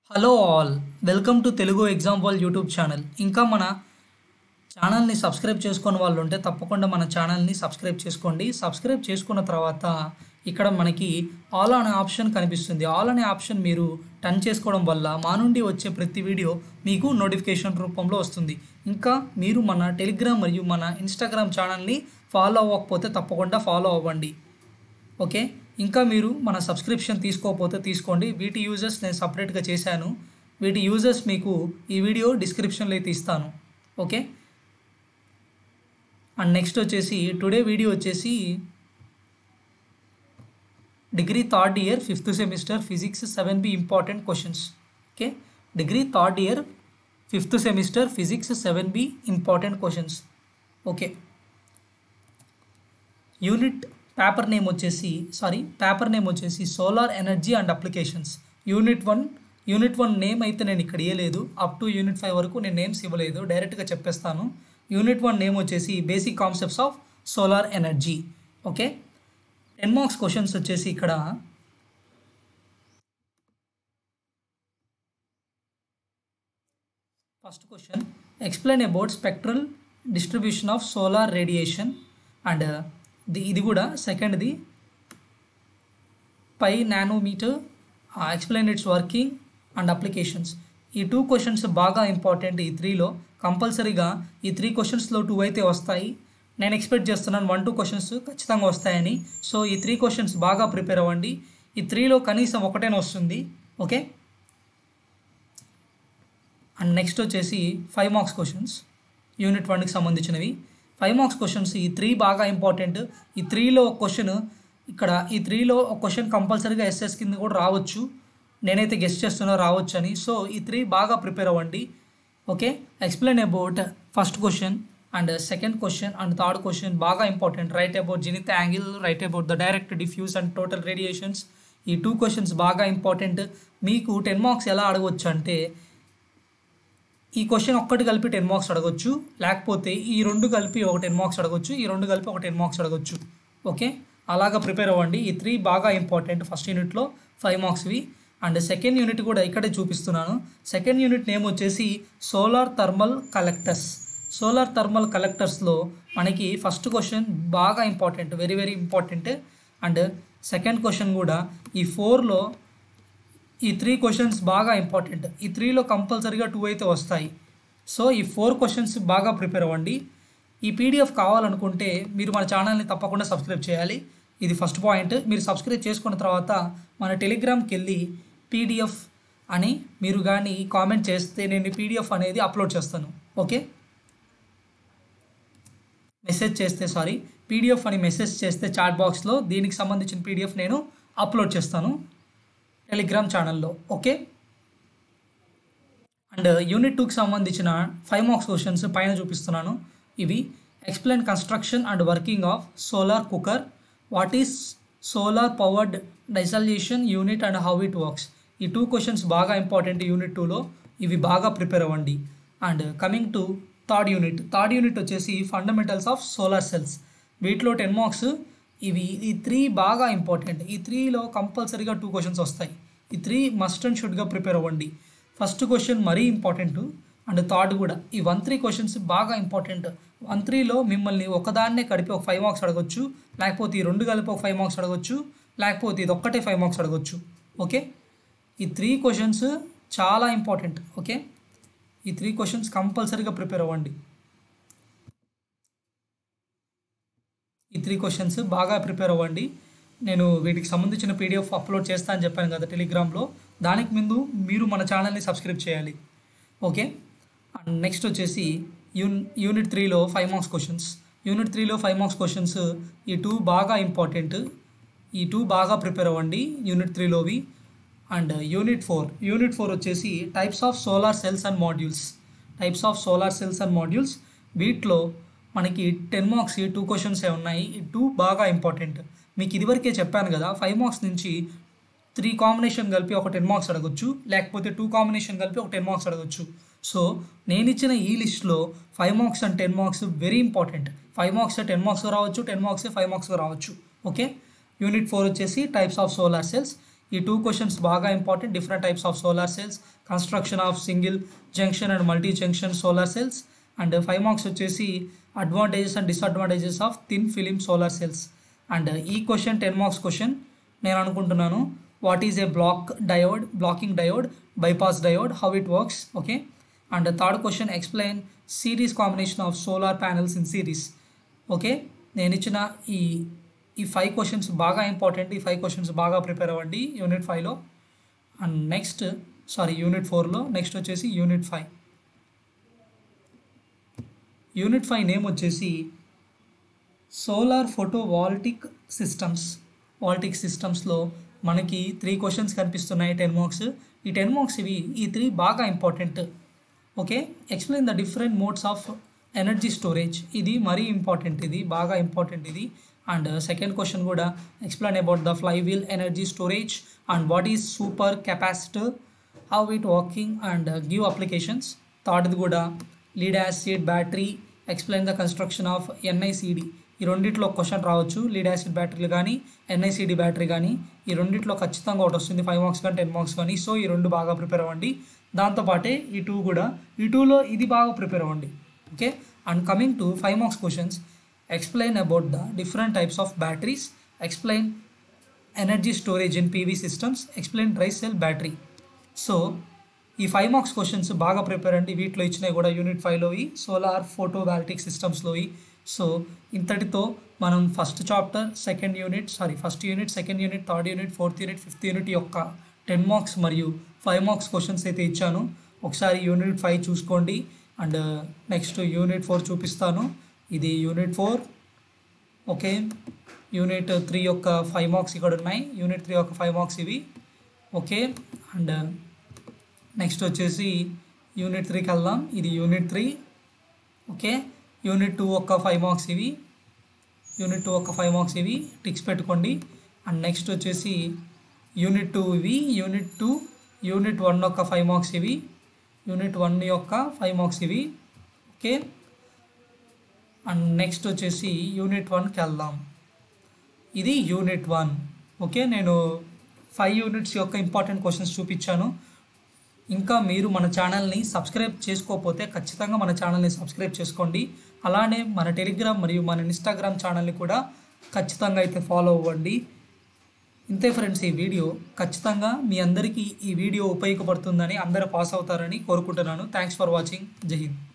hello all welcome to Telugu example YouTube channel ఇంకా మన ఛానల్ని సబ్స్క్రైబ్ చేసుకున్న వాళ్ళు ఉంటే తప్పకుండా మన ఛానల్ని సబ్స్క్రైబ్ చేసుకోండి సబ్స్క్రైబ్ చేసుకున్న తర్వాత ఇక్కడ మనకి ఆల్ అనే ఆప్షన్ కనిపిస్తుంది ఆల్ అనే ఆప్షన్ మీరు టర్న్ చేసుకోవడం వల్ల మా నుండి వచ్చే ప్రతి వీడియో మీకు నోటిఫికేషన్ రూపంలో వస్తుంది ఇంకా మీరు మన టెలిగ్రామ్ మరియు మన ఇన్స్టాగ్రామ్ ఛానల్ని ఫాలో అవ్వకపోతే తప్పకుండా ఫాలో అవ్వండి ఓకే ఇంకా మీరు మన సబ్స్క్రిప్షన్ తీసుకోకపోతే తీసుకోండి వీటి యూజర్స్ నేను సపరేట్గా చేశాను వీటి యూజర్స్ మీకు ఈ వీడియో డిస్క్రిప్షన్లో అయితే ఇస్తాను ఓకే అండ్ నెక్స్ట్ వచ్చేసి టుడే వీడియో వచ్చేసి degree third year fifth semester physics seven B important questions okay degree third year fifth semester physics seven B important questions okay unit paper name వచ్చేసి sorry paper name వచ్చేసి solar energy and applications unit one unit one name అయితే నేను ఇక్కడ ఇవ్వలేదు up to unit five వరకు నేను names ఇవ్వలేదు డైరెక్ట్గా చెప్పేస్తాను యూనిట్ వన్ నేమ్ వచ్చేసి basic concepts of solar energy okay ten marks questions వచ్చేసి ఇక్కడ first question explain about spectral distribution of solar radiation and the ఇది కూడా సెకండ్ది pyranometer explain its working and applications ఈ టూ క్వశ్చన్స్ బాగా important ఈ త్రీలో కంపల్సరీగా ఈ త్రీ క్వశ్చన్స్లో టూ అయితే వస్తాయి నేను ఎక్స్పెక్ట్ చేస్తున్నాను వన్ టూ క్వశ్చన్స్ ఖచ్చితంగా వస్తాయని సో ఈ త్రీ క్వశ్చన్స్ బాగా ప్రిపేర్ అవ్వండి ఈ త్రీలో కనీసం ఒకటేనా వస్తుంది ఓకే అండ్ నెక్స్ట్ వచ్చేసి ఫైవ్ మార్క్స్ క్వశ్చన్స్ యూనిట్ వన్కి సంబంధించినవి ఫైవ్ మార్క్స్ క్వశ్చన్స్ ఈ త్రీ బాగా ఇంపార్టెంట్ ఈ త్రీలో ఒక క్వశ్చన్ ఇక్కడ ఈ త్రీలో ఒక క్వశ్చన్ కంపల్సరీగా ఎస్ఎస్ కింద కూడా రావచ్చు నేనైతే గెస్ట్ చేస్తున్నా రావచ్చు అని సో ఈ త్రీ బాగా ప్రిపేర్ అవ్వండి okay explain about first question and second question and third question బాగా important write about zenith angle write about the direct diffuse and total radiations ఈ టూ క్వశ్చన్స్ బాగా ఇంపార్టెంట్ మీకు టెన్ మార్క్స్ ఎలా అడగవచ్చు అంటే ఈ క్వశ్చన్ ఒక్కటి కలిపి టెన్ మార్క్స్ అడగొచ్చు లేకపోతే ఈ రెండు కలిపి ఒక టెన్ మార్క్స్ అడగొచ్చు ఈ రెండు కలిపి ఒక టెన్ మార్క్స్ అడగొచ్చు ఓకే అలాగా ప్రిపేర్ అవ్వండి ఈ త్రీ బాగా ఇంపార్టెంట్ ఫస్ట్ యూనిట్లో ఫైవ్ మార్క్స్వి అండ్ సెకండ్ యూనిట్ కూడా ఇక్కడే చూపిస్తున్నాను సెకండ్ యూనిట్ నేమ్ వచ్చేసి solar thermal collectors solar thermal కలెక్టర్స్లో మనకి ఫస్ట్ క్వశ్చన్ బాగా important very very important and second question కూడా ఈ ఫోర్లో ఈ త్రీ క్వశ్చన్స్ బాగా ఇంపార్టెంట్ ఈ త్రీలో కంపల్సరీగా టూ అయితే వస్తాయి సో ఈ ఫోర్ క్వశ్చన్స్ బాగా ప్రిపేర్ అవ్వండి ఈ పీడిఎఫ్ కావాలనుకుంటే మీరు మన ఛానల్ని తప్పకుండా సబ్స్క్రైబ్ చేయాలి ఇది ఫస్ట్ పాయింట్ మీరు సబ్స్క్రైబ్ చేసుకున్న తర్వాత మన టెలిగ్రామ్కి వెళ్ళి పీడిఎఫ్ అని మీరు కానీ కామెంట్ చేస్తే నేను పీడిఎఫ్ అనేది అప్లోడ్ చేస్తాను ఓకే మెసేజ్ చేస్తే సారీ పీడిఎఫ్ అని మెసేజ్ చేస్తే చాట్ బాక్స్లో దీనికి సంబంధించిన పీడిఎఫ్ నేను అప్లోడ్ చేస్తాను టెలిగ్రామ్ ఛానల్లో ఓకే అండ్ యూనిట్ టూకి సంబంధించిన ఫైవ్ మార్క్స్ క్వశ్చన్స్ పైన చూపిస్తున్నాను ఇవి explain construction and working of solar cooker what is solar powered desalination unit and how it works ఈ టూ క్వశ్చన్స్ బాగా ఇంపార్టెంట్ యూనిట్ టూలో ఇవి బాగా ప్రిపేర్ అవ్వండి and coming to third unit third unit వచ్చేసి ఫండమెంటల్స్ ఆఫ్ సోలార్ సెల్స్ వీటిలో ten marks ఇవి ఈ త్రీ బాగా ఇంపార్టెంట్ ఈ త్రీలో కంపల్సరీగా టూ క్వశ్చన్స్ వస్తాయి ఈ త్రీ మస్ట్ అండ్ షుడ్గా ప్రిపేర్ అవ్వండి ఫస్ట్ క్వశ్చన్ మరీ ఇంపార్టెంట్ అండ్ థర్డ్ కూడా ఈ వన్ త్రీ క్వశ్చన్స్ బాగా ఇంపార్టెంట్ వన్ త్రీలో మిమ్మల్ని ఒకదాన్నే కలిపి ఒక ఫైవ్ మార్క్స్ అడగొచ్చు లేకపోతే ఈ రెండు కలిపి ఒక ఫైవ్ మార్క్స్ అడగొచ్చు లేకపోతే ఇది ఒక్కటే ఫైవ్ మార్క్స్ అడగొచ్చు ఓకే ఈ త్రీ క్వశ్చన్స్ చాలా ఇంపార్టెంట్ ఓకే ఈ త్రీ క్వశ్చన్స్ కంపల్సరీగా ప్రిపేర్ అవ్వండి ఈ త్రీ క్వశ్చన్స్ బాగా ప్రిపేర్ అవ్వండి నేను వీటికి సంబంధించిన పీడిఎఫ్ అప్లోడ్ చేస్తా అని చెప్పాను కదా టెలిగ్రామ్లో దానికి ముందు మీరు మన ఛానల్ని సబ్స్క్రైబ్ చేయాలి ఓకే అండ్ నెక్స్ట్ వచ్చేసి యూన్ యూనిట్ త్రీలో ఫైవ్ మార్క్స్ క్వశ్చన్స్ యూనిట్ త్రీలో ఫైవ్ మార్క్స్ క్వశ్చన్స్ ఈ టూ బాగా ఇంపార్టెంట్ ఈ టూ బాగా ప్రిపేర్ అవ్వండి యూనిట్ త్రీలోవి and unit four unit four వచ్చేసి types of solar cells and modules types of solar cells and modules వీటిలో మనకి టెన్ మార్క్స్ ఈ టూ క్వశ్చన్స్ ఉన్నాయి ఈ టూ బాగా ఇంపార్టెంట్ మీకు ఇదివరకే చెప్పాను కదా ఫైవ్ మార్క్స్ నుంచి త్రీ కాంబినేషన్ కలిపి ఒక టెన్ మార్క్స్ అడగొచ్చు లేకపోతే టూ కాంబినేషన్ కలిపి ఒక టెన్ మార్క్స్ అడగొచ్చు సో నేను ఇచ్చిన ఈ లిస్ట్లో five marks and ten marks very important five marks ten marks రావచ్చు టెన్ మార్క్స్ ఫైవ్ మార్క్స్ రావచ్చు ఓకే యూనిట్ ఫోర్ వచ్చేసి టైప్స్ ఆఫ్ సోలార్ సెల్స్ ఈ టూ క్వశ్చన్స్ బాగా important different types of solar cells construction of single junction and multi junction solar cells and five marks వచ్చేసి advantages and disadvantages of thin film solar cells and ఈ question ten marks question నేను అనుకుంటున్నాను what is a block diode blocking diode bypass diode how it works okay and third question explain series combination of solar panels in series okay నేను ఇచ్చిన ఈ ఈ five questions బాగా important ఈ five questions బాగా prepare అవ్వండి unit ఫైవ్లో and next sorry unit ఫోర్లో నెక్స్ట్ వచ్చేసి unit five unit five name వచ్చేసి solar photovoltaic systems voltaic సిస్టమ్స్లో మనకి త్రీ క్వశ్చన్స్ కనిపిస్తున్నాయి టెన్ మార్క్స్ ఈ టెన్ మార్క్స్ ఇవి ఈ త్రీ బాగా important okay explain the different modes of energy storage ఇది మరీ ఇంపార్టెంట్ ఇది బాగా ఇంపార్టెంట్ ఇది అండ్ సెకండ్ క్వశ్చన్ కూడా explain about the flywheel energy storage and what is supercapacitor how it working and give applications థర్డ్ది కూడా lead acid battery explain the construction of NiCd ఈ రెండిట్లో question రావచ్చు lead acid బ్యాటరీలు కానీ ఎన్ఐసిడి battery కానీ ఈ రెండిట్లో ఖచ్చితంగా ఒకటి వస్తుంది ఫైవ్ మార్క్స్ కానీ టెన్ మార్క్స్ కానీ సో ఈ రెండు బాగా ప్రిపేర్ అవ్వండి దాంతోపాటే ఈ టూ కూడా ఈ టూలో ఇది బాగా ప్రిపేర్ అవ్వండి okay and coming to five marks questions explain about the different types of batteries explain energy storage in PV systems explain dry cell battery so ఈ ఫైవ్ మార్క్స్ క్వశ్చన్స్ బాగా ప్రిపేర్ అండి వీటిలో ఇచ్చినాయి కూడా యూనిట్ ఫైవ్లోవి solar photovoltaic సిస్టమ్స్లోవి so ఇంతటితో మనం first chapter second unit sorry first unit second unit third unit fourth unit fifth unit యొక్క టెన్ మార్క్స్ మరియు ఫైవ్ మార్క్స్ క్వశ్చన్స్ అయితే ఇచ్చాను ఒకసారి యూనిట్ ఫైవ్ చూసుకోండి అండ్ నెక్స్ట్ యూనిట్ ఫోర్ చూపిస్తాను ఇది unit four okay unit three యొక్క five marks ఇక్కడ ఉన్నాయి యూనిట్ త్రీ యొక్క ఫైవ్ మార్క్స్ ఇవి ఓకే అండ్ నెక్స్ట్ వచ్చేసి యూనిట్ త్రీకి వెళ్దాం ఇది unit three okay unit two ఒక ఫైవ్ మార్క్స్ ఇవి యూనిట్ టూ ఒక ఫైవ్ మార్క్స్ ఇవి టిక్స్ పెట్టుకోండి అండ్ నెక్స్ట్ వచ్చేసి యూనిట్ టూ ఇవి యూనిట్ టూ యూనిట్ వన్ యొక్క ఫైవ్ మార్క్స్ ఇవి యూనిట్ వన్ యొక్క ఫైవ్ మార్క్స్ ఇవి ఓకే అండ్ నెక్స్ట్ వచ్చేసి యూనిట్ వన్కి వెళ్దాం ఇది యూనిట్ వన్ ఓకే నేను ఫైవ్ యూనిట్స్ యొక్క ఇంపార్టెంట్ క్వశ్చన్స్ చూపించాను ఇంకా మీరు మన ఛానల్ని సబ్స్క్రైబ్ చేసుకోకపోతే ఖచ్చితంగా మన ఛానల్ని సబ్స్క్రైబ్ చేసుకోండి అలానే మన టెలిగ్రామ్ మరియు మన ఇన్స్టాగ్రామ్ ఛానల్ని కూడా ఖచ్చితంగా అయితే ఫాలో అవ్వండి ఇంతే ఫ్రెండ్స్ ఈ వీడియో ఖచ్చితంగా మీ అందరికీ ఈ వీడియో ఉపయోగపడుతుందని అందరూ పాస్ అవుతారని కోరుకుంటున్నాను థ్యాంక్స్ ఫర్ వాచింగ్ జై హింద్